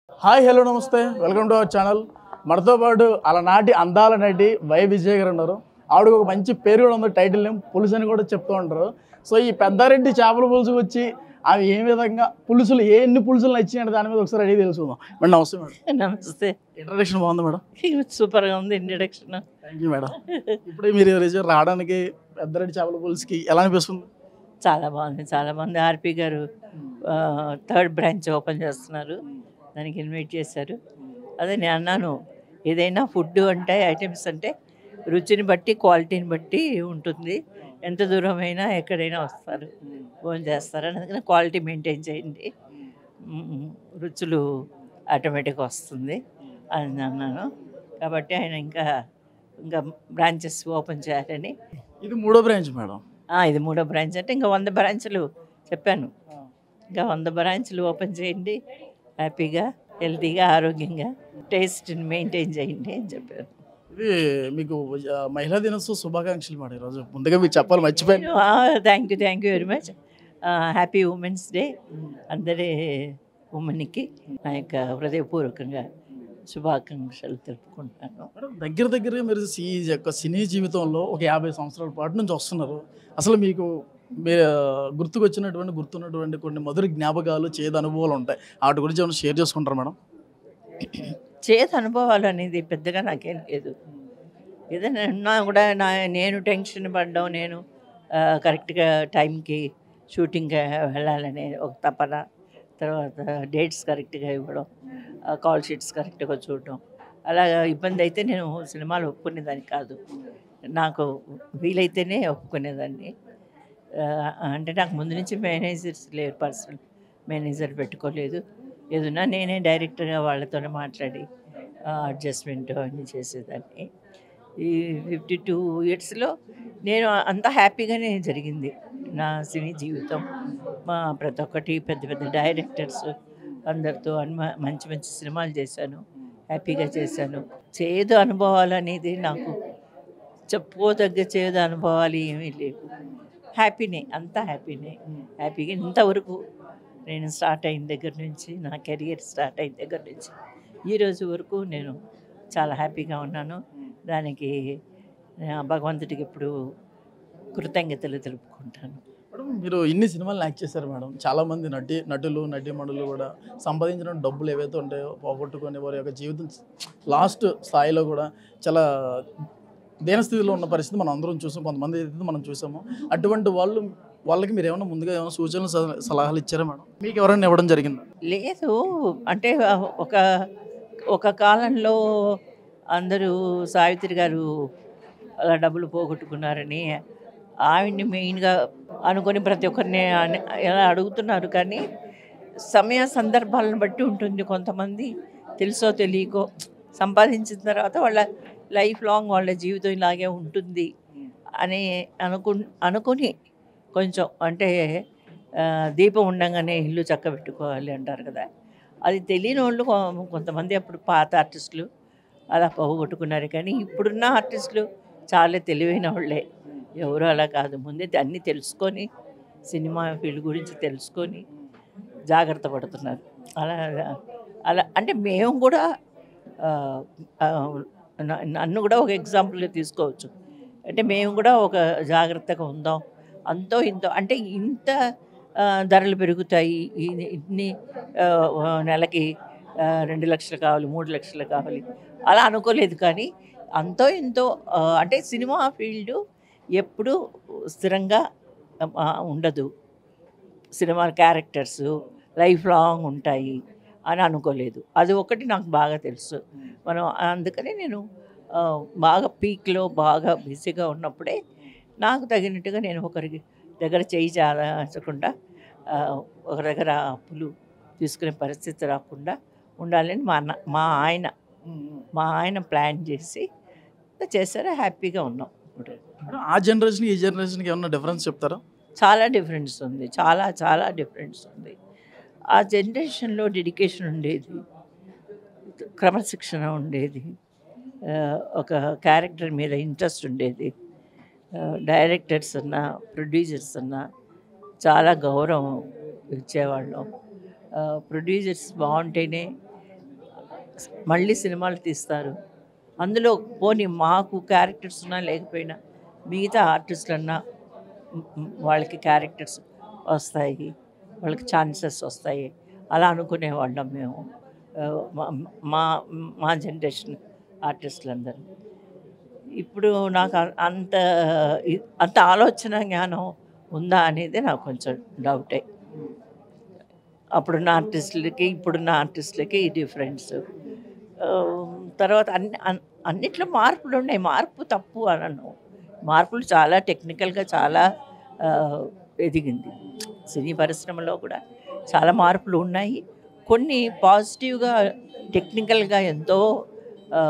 Hi hello నమస్తే welcome to our channel మనతో పాటు అలనాటి అందాల నటి వై విజయ్ గారు ఉన్నారు ఆవిడకి ఒక మంచి పేరు కూడా ఉంది టైటిల్ నేమ్ పులుసు అని కూడా చెప్తూ ఉంటారు సో ఈ పెద్దారెడ్డి చేపల పులుసుకు వచ్చి ఆమె ఏ విధంగా పులుసులు ఏ ఎన్ని పులుసులు నచ్చినాయి దాని మీద ఒకసారి అడిగి తెలుసుకుందాం మేడం నమస్తే మేడం నమస్తే ఇంట్రడక్షన్ బాగుంది మేడం సూపర్గా ఉంది ఇంట్రడక్షన్ థ్యాంక్ యూ మేడం ఇప్పుడే మీరు రిజర్వ్ రావడానికి పెద్దారెడ్డి చేపల పులుసుకి ఎలా అనిపిస్తుంది చాలా బాగుంది చాలా బాగుంది ఆర్పి గారు థర్డ్ బ్రాంచ్ ఓపెన్ చేస్తున్నారు దానికి ఇన్వైట్ చేశారు అదే నేను అన్నాను ఏదైనా ఫుడ్ అంటే ఐటమ్స్ అంటే రుచిని బట్టి క్వాలిటీని బట్టి ఉంటుంది ఎంత దూరమైనా ఎక్కడైనా వస్తారు భోజనం చేస్తారు అందుకని క్వాలిటీ మెయింటైన్ చేయండి మ్మ్. రుచులు ఆటోమేటిక్గా వస్తుంది అని అన్నాను కాబట్టి ఆయన ఇంకా ఇంకా బ్రాంచెస్ ఓపెన్ చేయాలని ఇది మూడో బ్రాంచ్ మేడం ఆ, ఇది మూడో బ్రాంచ్ అంటే ఇంకా వంద బ్రాంచ్లు చెప్పాను ఇంకా వంద బ్రాంచ్లు ఓపెన్ చేయండి హ్యాపీగా హెల్తీగా ఆరోగ్యంగా టేస్ట్ని మెయింటైన్ చేయండి అని చెప్పాను ఇది మీకు ఆ, మహిళా దినోత్సవ శుభాకాంక్షలు మేడం ఈరోజు ముందుగా మీకు చెప్పాలి మర్చిపోయాను thank you thank you very much happy women's day అందరి ఉమెన్కి నా యొక్క హృదయపూర్వకంగా శుభాకాంక్షలు తెలుపుకుంటున్నాను మేడం దగ్గర దగ్గర మీరు ఈ యొక్క సినీ జీవితంలో ఒక యాభై సంవత్సరాల పాటు నుంచి వస్తున్నారు అసలు మీకు మీ గుర్తుకొచ్చినటువంటి గుర్తున్నటువంటి కొన్ని మధుర జ్ఞాపకాలు చేదు అనుభవాలు ఉంటాయి వాటి గురించి ఏమైనా షేర్ చేసుకుంటారా మేడం చేదు అనుభవాలు అనేది పెద్దగా నాకేం లేదు ఏదైనా ఉన్నా కూడా నా నేను టెన్షన్ పడ్డం నేను ఆ, కరెక్ట్గా టైంకి షూటింగ్కి వెళ్ళాలనే ఒక తపన తర్వాత డేట్స్ కరెక్ట్గా ఇవ్వడం ఆ, కాల్ షీట్స్ కరెక్ట్గా చూడడం అలా ఇబ్బంది అయితే నేను సినిమాలు ఒప్పుకునేదాన్ని కాదు నాకు వీలైతేనే ఒప్పుకునేదాన్ని ఆ, అంటే నాకు ముందు నుంచి మేనేజర్స్ లేరు పర్సనల్ మేనేజర్ పెట్టుకోలేదు ఏదన్నా నేనే డైరెక్టర్గా వాళ్ళతోనే మాట్లాడి అడ్జస్ట్మెంట్ అన్నీ చేసేదాన్ని ఈ ఫిఫ్టీ టూ ఇయర్స్లో నేను అంత హ్యాపీగానే జరిగింది నా సినీ జీవితం మా ప్రతి ఒక్కటి పెద్ద పెద్ద డైరెక్టర్స్ అందరితో అన్మ మంచి మంచి సినిమాలు చేశాను హ్యాపీగా చేశాను చేదు అనుభవాలు అనేది నాకు చెప్పుకోదగ్గ చేదు అనుభవాలు ఏమీ లేవు హ్యాపీనే అంతా హ్యాపీనే హ్యాపీగా ఇంతవరకు నేను స్టార్ట్ అయిన దగ్గర నుంచి నా కెరియర్ స్టార్ట్ అయిన దగ్గర నుంచి ఈ రోజు వరకు నేను చాలా హ్యాపీగా ఉన్నాను దానికి ఆ, భగవంతుడికి ఇప్పుడు కృతజ్ఞతలు తెలుపుకుంటాను మేడం మీరు ఇన్ని సినిమాలు యాక్ట్ చేశారు మేడం చాలా మంది నటి నటులు నటీమణులు కూడా సంపాదించిన డబ్బులు ఏవైతే ఉంటాయో పోగొట్టుకొని వారి యొక్క జీవితం లాస్ట్ స్థాయిలో కూడా చాలా దీనస్థితిలో ఉన్న పరిస్థితి మనం అందరం చూసాం కొంతమంది అయితే మనం చూసాము అటువంటి వాళ్ళు వాళ్ళకి మీరు ఏమైనా ముందుగా ఏమైనా సూచనలు సల- సలహాలు ఇచ్చారా మేడం మీకు ఎవరైనా ఇవ్వడం జరిగిందా లేదు అంటే ఒక ఒక కాలంలో అందరూ సావిత్రి గారు అలా డబ్బులు పోగొట్టుకున్నారని ఆవిడ్ని మెయిన్గా అనుకొని ప్రతి ఒక్కరిని అన- ఎలా అడుగుతున్నారు కానీ సమయ సందర్భాలను బట్టి ఉంటుంది కొంతమంది తెలుసో తెలియకో సంపాదించిన తర్వాత వాళ్ళ లైఫ్ లాంగ్ వాళ్ళ జీవితం ఇలాగే ఉంటుంది అని అనుకు అనుకుని కొంచెం అంటే ఆ, దీపం ఉండంగానే ఇల్లు చక్కబెట్టుకోవాలి అంటారు కదా అది తెలియని వాళ్ళు కొ- కొంతమంది అప్పుడు పాత ఆర్టిస్టులు అలా పోగొట్టుకున్నారు కానీ ఇప్పుడున్న ఆర్టిస్టులు చాలా తెలివైన వాళ్ళే ఎవరు అలా కాదు ముందే అన్నీ తెలుసుకొని సినిమా ఫీల్డ్ గురించి తెలుసుకొని జాగ్రత్త పడుతున్నారు అలా అలా అంటే మేము కూడా ఆ, ఆ, న- నన్ను కూడా ఒక ఎగ్జాంపుల్గా తీసుకోవచ్చు అంటే మేము కూడా ఒక జాగ్రత్తగా ఉందాం అంతో ఇంతో అంటే ఇంత ఆ, ధరలు పెరుగుతాయి ఇన్ని ఇన్ని ఆ, నెలకి ఆ, రెండు లక్షలు కావాలి మూడు లక్షలు కావాలి అలా అనుకోలేదు కానీ అంతో ఇంతో ఆ, అంటే సినిమా ఫీల్డ్ ఎప్పుడూ స్థిరంగా ఆ, ఉండదు సినిమా క్యారెక్టర్స్ లైఫ్ లాంగ్ ఉంటాయి అని అనుకోలేదు అది ఒకటి నాకు బాగా తెలుసు మనం అందుకని నేను ఆ, బాగా పీక్లో బాగా బిజీగా ఉన్నప్పుడే నాకు తగినట్టుగా నేను ఒకరికి దగ్గర చేయి చాలకుండా ఆ, ఒక దగ్గర అప్పులు తీసుకునే పరిస్థితి రాకుండా ఉండాలని మా అన్న మా ఆయన మా ఆయన ప్లాన్ చేసి చేశారు హ్యాపీగా ఉన్నాం ఇప్పుడు మేడం ఆ జనరేషన్ ఈ జనరేషన్కి ఏమన్నా డిఫరెన్స్ చెప్తారా చాలా డిఫరెన్స్ ఉంది చాలా చాలా డిఫరెన్స్ ఉంది ఆ జనరేషన్లో డెడికేషన్ ఉండేది క్రమశిక్షణ ఉండేది ఆ, ఒక క్యారెక్టర్ మీద ఇంట్రెస్ట్ ఉండేది డైరెక్టర్స్ అన్నా ప్రొడ్యూసర్స్ అన్నా చాలా గౌరవం ఇచ్చేవాళ్ళం ప్రొడ్యూసర్స్ బాగుంటేనే మళ్ళీ సినిమాలు తీస్తారు అందులో పోనీ మాకు క్యారెక్టర్స్ ఉన్నా లేకపోయినా మిగతా ఆర్టిస్టులన్నా మ్, మ్, వాళ్ళకి క్యారెక్టర్స్ వస్తాయి వాళ్ళకి ఛాన్సెస్ వస్తాయి అలా అనుకునేవాళ్ళం మేము ఆ, మా- మా మా జనరేషన్ ఆర్టిస్టులందరూ ఇప్పుడు నాకు అ- అంత ఇ- అంత ఆలోచన జ్ఞానం ఉందా అనేది నాకు కొంచెం డౌటే అప్పుడున్న ఆర్టిస్టులకి ఇప్పుడున్న ఆర్టిస్టులకి ఈ డిఫరెన్స్ ఆ, తర్వాత అన్ని అన్- అన్నిట్లో మార్పులు ఉన్నాయి మార్పు తప్పు అనను మార్పులు చాలా టెక్నికల్గా చాలా ఆ, ఎదిగింది సినీ పరిశ్రమలో కూడా చాలా మార్పులు ఉన్నాయి కొన్ని పాజిటివ్గా టెక్నికల్గా ఎంతో ఆ,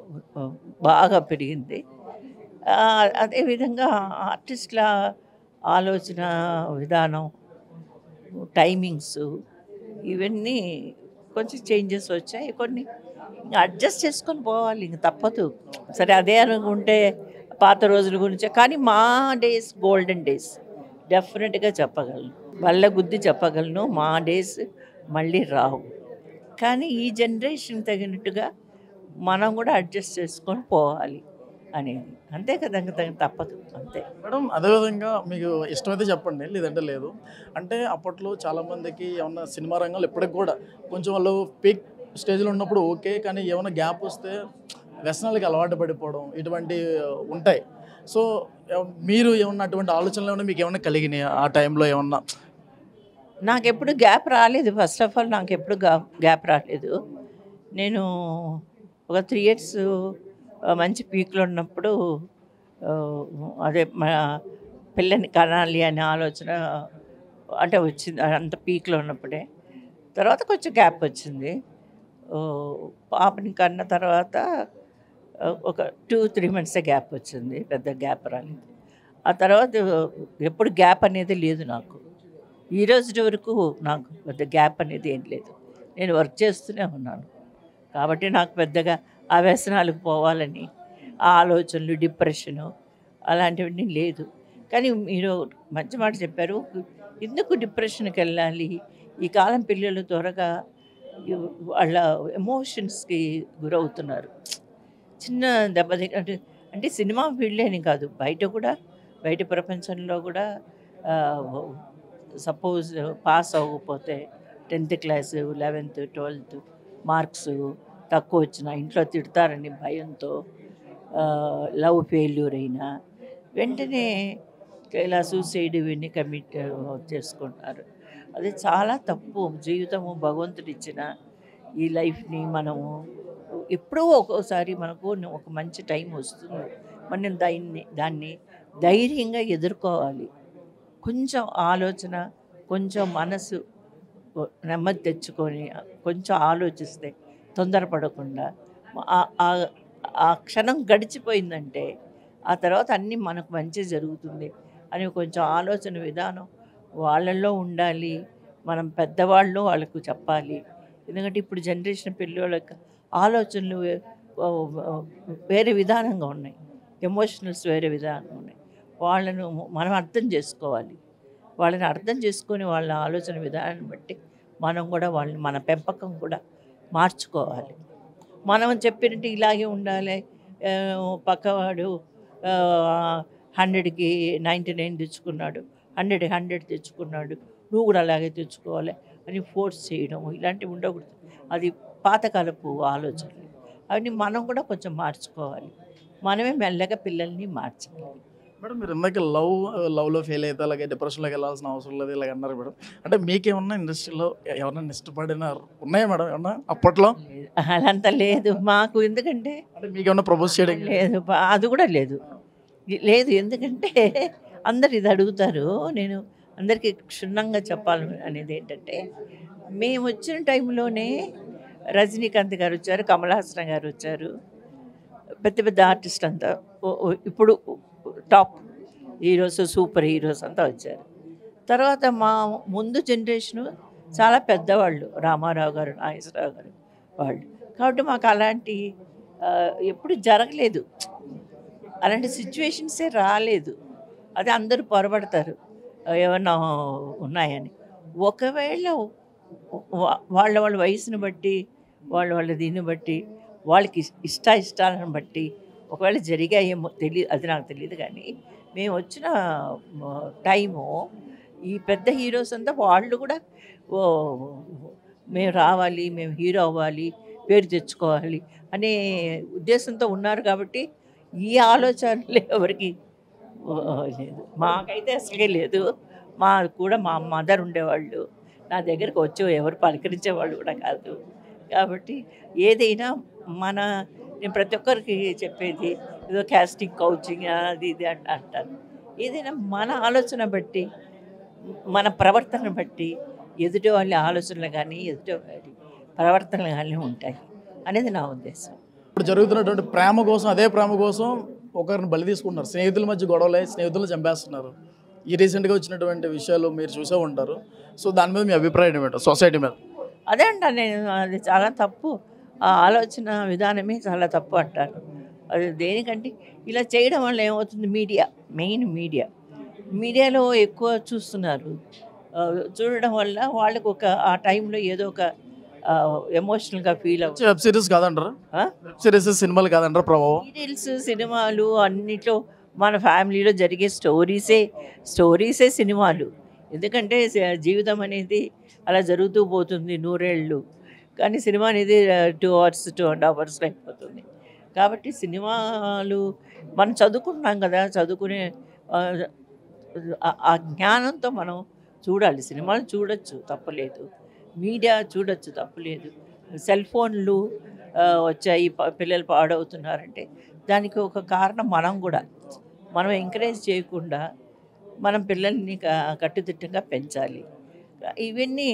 బాగా పెరిగింది ఆ, అదేవిధంగా ఆర్టిస్టుల ఆలోచన విధానం టైమింగ్స్ ఇవన్నీ కొంచెం చేంజెస్ వచ్చాయి కొన్ని అడ్జస్ట్ చేసుకొని పోవాలి ఇంక తప్పదు సరే అదే అనుకుంటే పాత రోజుల గురించే కానీ మా డేస్ గోల్డెన్ డేస్ డెఫినెట్గా చెప్పగలను వల్ల గుద్ది చెప్పగలను మా డేస్ మళ్ళీ రావు కానీ ఈ జనరేషన్ తగినట్టుగా మనం కూడా అడ్జస్ట్ చేసుకొని పోవాలి అనేది అంతే కదా ఇంక తగ్గ- తప్పదు అంతే మేడం అదేవిధంగా మీకు ఇష్టమైతే చెప్పండి లేదంటే లేదు అంటే అప్పట్లో చాలామందికి ఏమన్నా సినిమా రంగంలో ఇప్పటికి కూడా కొంచెం వాళ్ళు పీక్ స్టేజ్లో ఉన్నప్పుడు ఓకే కానీ ఏమైనా గ్యాప్ వస్తే వ్యసనాలకి అలవాటు పడిపోవడం ఇటువంటి ఉంటాయి సో ఎవ- మీరు ఏమన్నా అటువంటి ఆలోచనలు ఏమన్నా మీకు ఏమన్నా కలిగినాయి ఆ టైంలో ఏమన్నా నాకు ఎప్పుడు గ్యాప్ రాలేదు ఫస్ట్ ఆఫ్ ఆల్ నాకు ఎప్పుడు గా గ్యాప్ రాలేదు నేను ఒక త్రీ ఇయర్స్ మంచి పీక్లో ఉన్నప్పుడు ఆ, అదే మా పిల్లని కనాలి అనే ఆలోచన అంటే వచ్చింది అంత పీక్లో ఉన్నప్పుడే తర్వాత కొంచెం గ్యాప్ వచ్చింది ఓ, పాపని కన్న తర్వాత ఆ, ఒక టూ త్రీ మంత్స్ గ్యాప్ వచ్చింది పెద్ద గ్యాప్ రాలేదు ఆ తర్వాత ఎప్పుడు గ్యాప్ అనేది లేదు నాకు ఈ రోజు వరకు నాకు పెద్ద గ్యాప్ అనేది ఏం లేదు నేను వర్క్ చేస్తూనే ఉన్నాను కాబట్టి నాకు పెద్దగా ఆ వ్యసనాలకు పోవాలని ఆ ఆలోచనలు డిప్రెషను అలాంటివన్నీ లేదు కానీ మీరు మంచి మాట చెప్పారు ఎందుకు డిప్రెషన్కి వెళ్ళాలి ఈ కాలం పిల్లలు త్వరగా ఇవ్- వాళ్ళ ఎమోషన్స్కి గురవుతున్నారు చిన్న దెబ్బ తగిలి- అంటే అంటే సినిమా ఫీల్డ్ అని కాదు బయట కూడా బయట ప్రపంచంలో కూడా సపోజ్ పాస్ అవ్వకపోతే tenth class eleventh twelfth marks తక్కువ వచ్చిన ఇంట్లో తిడతారని భయంతో లవ్ ఫెయిల్యూర్ అయినా వెంటనే ఇలా సూసైడ్ ఇవన్నీ కమిట్ చేసుకుంటారు అది చాలా తప్పు జీవితము భగవంతుడు ఇచ్చిన ఈ లైఫ్ని మనము ఎప్పుడో ఒక్కోసారి మనకు ఒక మంచి టైం వస్తుంది మనం దాన్ని దాన్ని ధైర్యంగా ఎదుర్కోవాలి కొంచెం ఆలోచన కొంచెం మనసు నెమ్మది తెచ్చుకొని కొంచెం ఆలోచిస్తే తొందరపడకుండా ఆ- ఆ- ఆ క్షణం గడిచిపోయిందంటే ఆ తర్వాత అన్నీ మనకు మంచి జరుగుతుంది అని కొంచెం ఆలోచన విధానం వాళ్ళల్లో ఉండాలి మనం పెద్దవాళ్ళు వాళ్ళకు చెప్పాలి ఎందుకంటే ఇప్పుడు జనరేషన్ పిల్లలకి ఆలోచనలు వే- వేరే విధానంగా ఉన్నాయి ఎమోషనల్స్ వేరే విధానంగా ఉన్నాయి వాళ్ళను మనం అర్థం చేసుకోవాలి వాళ్ళని అర్థం చేసుకొని వాళ్ళ ఆలోచన విధానాన్ని బట్టి మనం కూడా వాళ్ళని మన పెంపకం కూడా మార్చుకోవాలి మనం చెప్పినట్టు ఇలాగే ఉండాలి ఆ, పక్కవాడు హండ్రెడ్కి నైంటీ నైన్ తెచ్చుకున్నాడు హండ్రెడ్ హండ్రెడ్ తెచ్చుకున్నాడు నువ్వు కూడా అలాగే తెచ్చుకోవాలి అని ఫోర్స్ చేయడం ఇలాంటివి ఉండకూడదు అది పాతకాలపు ఆలోచనలు అవన్నీ మనం కూడా కొంచెం మార్చుకోవాలి మనమే మెల్లగా పిల్లల్ని మార్చాలి మేడం మీరు ఇందాక లవ్ లవ్లో ఫెయిల్ అయితే అలాగే డిప్రెషన్లోకి వెళ్ళాల్సిన అవసరం లేదు ఇలాగ అన్నారు మేడం అంటే మీకేమన్నా ఇండస్ట్రీలో ఎవరన్నా ఇష్టపడిన ఉన్నాయా మేడం ఏమన్నా అప్పట్లో అదంతా లేదు మాకు ఎందుకంటే అంటే మీకేమన్నా ప్రపోజ్ చేయడం లేదు బా- అది కూడా లేదు ఇ- లేదు ఎందుకంటే అందరు ఇది అడుగుతారు నేను అందరికీ క్షుణ్ణంగా చెప్పాలి అనేది ఏంటంటే మేము వచ్చిన టైంలోనే రజనీకాంత్ గారు వచ్చారు కమల్ హాసన్ గారు వచ్చారు పెద్ద పెద్ద ఆర్టిస్ట్ అంతా ఓ- ఓ- ఇప్పుడు టాప్ హీరోస్ సూపర్ హీరోస్ అంతా వచ్చారు తర్వాత మా ముందు జనరేషను చాలా పెద్దవాళ్ళు రామారావు గారు నాగేశ్వరరావు గారు వాళ్ళు కాబట్టి మాకు అలాంటి ఆ, ఎప్పుడు జరగలేదు అలాంటి సిచ్యువేషన్సే రాలేదు అది అందరూ పొరపడతారు ఆ, ఏమన్నా ఉన్నాయని ఒకవేళ వా- వాళ్ళ వాళ్ళ వయసుని బట్టి వాళ్ళ వాళ్ళ దీన్ని బట్టి వాళ్ళకి ఇస్- ఇష్ట ఇష్టాలను బట్టి ఒకవేళ జరిగాయేమో తెలియదు అది నాకు తెలియదు కానీ మేము వచ్చిన మ, టైము ఈ పెద్ద హీరోస్ అంతా వాళ్ళు కూడా ఓ మేము రావాలి మేము హీరో అవ్వాలి పేరు తెచ్చుకోవాలి అనే ఉద్దేశంతో ఉన్నారు కాబట్టి ఈ ఆలోచనలు ఎవరికి ఓ, లేదు మాకైతే అసలే లేదు మా కూడా మా మదర్ ఉండేవాళ్ళు నా దగ్గరకు వచ్చి ఎవరు పలకరించేవాళ్ళు కూడా కాదు కాబట్టి ఏదైనా మన నేను ప్రతి ఒక్కరికి చెప్పేది ఏదో క్యాస్టింగ్ కౌచింగ్ అది ఇది అంట అంటారు ఏదైనా మన ఆలోచన బట్టి మన ప్రవర్తన బట్టి ఎదుటి వాళ్ళ ఆలోచనలు కానీ ఎదుటి వాళ్ళ ప్రవర్తనలు కానీ ఉంటాయి అనేది నా ఉద్దేశం ఇప్పుడు జరుగుతున్నటువంటి ప్రేమ కోసం అదే ప్రేమ కోసం ఒకరిని బలి తీసుకుంటున్నారు స్నేహితుల మధ్య గొడవలై స్నేహితులను చంపేస్తున్నారు ఈ రీసెంట్గా వచ్చినటువంటి విషయాలు మీరు చూసే ఉంటారు సో దాని మీద మీ అభిప్రాయం ఏమిటో సొసైటీ మీద అదే అంటాను నేను అది చాలా తప్పు ఆ ఆలోచన విధానమే చాలా తప్పు అంటారు అది దేనికంటే ఇలా చేయడం వల్ల ఏమవుతుంది మీడియా మెయిన్ మీడియా మీడియాలో ఎక్కువ చూస్తున్నారు ఆ, చూడడం వల్ల వాళ్ళకు ఒక ఆ టైంలో ఏదో ఒక ఎమోషనల్గా ఫీల్ అవ్వ వెబ్ సిరీస్ కాదంటారా ఆ? వెబ్ సిరీస్ సినిమాలు కాదంటారా ప్రభావం సీరియల్స్ సినిమాలు అన్నిట్లో మన ఫ్యామిలీలో జరిగే స్టోరీసే స్టోరీసే సినిమాలు ఎందుకంటే స- జీవితం అనేది అలా జరుగుతూ పోతుంది నూరేళ్ళు కానీ సినిమా అనేది టూ అవర్స్ టూ అండ్ అవర్స్లో అయిపోతుంది కాబట్టి సినిమాలు మనం చదువుకుంటున్నాం కదా చదువుకునే ఆ, ఆ- ఆ జ్ఞానంతో మనం చూడాలి సినిమాలు చూడొచ్చు తప్పలేదు మీడియా చూడొచ్చు తప్పలేదు సెల్ ఫోన్లు ఆ, వచ్చాయి ప- పిల్లలు పాడవుతున్నారంటే దానికి ఒక కారణం మనం కూడా మనం ఎంకరేజ్ చేయకుండా మనం పిల్లల్ని క- కట్టుదిట్టంగా పెంచాలి ఇవన్నీ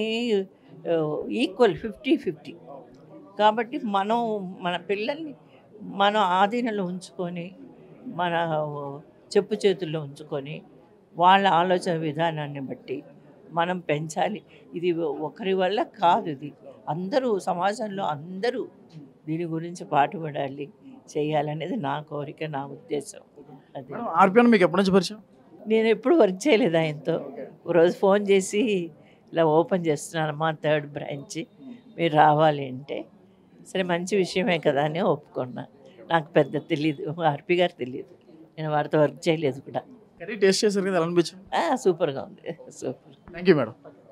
ఈక్వల్ ఫిఫ్టీ ఫిఫ్టీ కాబట్టి మనం మన పిల్లల్ని మన ఆధీనంలో ఉంచుకొని మన చెప్పు చేతుల్లో ఉంచుకొని వాళ్ళ ఆలోచన విధానాన్ని బట్టి మనం పెంచాలి ఇది ఒకరి వల్ల కాదు ఇది అందరూ సమాజంలో అందరూ దీని గురించి పాటుపడాలి చేయాలనేది నా కోరిక నా ఉద్దేశం అది మేడం ఆర్పిఎన్ మీకు ఎప్పటి నుంచి పరిచయం నేను ఎప్పుడు వర్క్ చేయలేదు ఆయనతో రోజు ఫోన్ చేసి ఇలా ఓపెన్ చేస్తున్నానమ్మా థర్డ్ బ్రాంచ్ మీరు రావాలి అంటే సరే మంచి విషయమే కదా అని ఒప్పుకున్నా నాకు పెద్ద తెలియదు ఆర్పి గారు తెలియదు నేను వారితో వర్క్ చేయలేదు కూడా కర్రీ టేస్ట్ చేశారు కదా ఎలా అనిపించింది ఆ, సూపర్గా ఉంది సూపర్ థ్యాంక్ యూ మేడం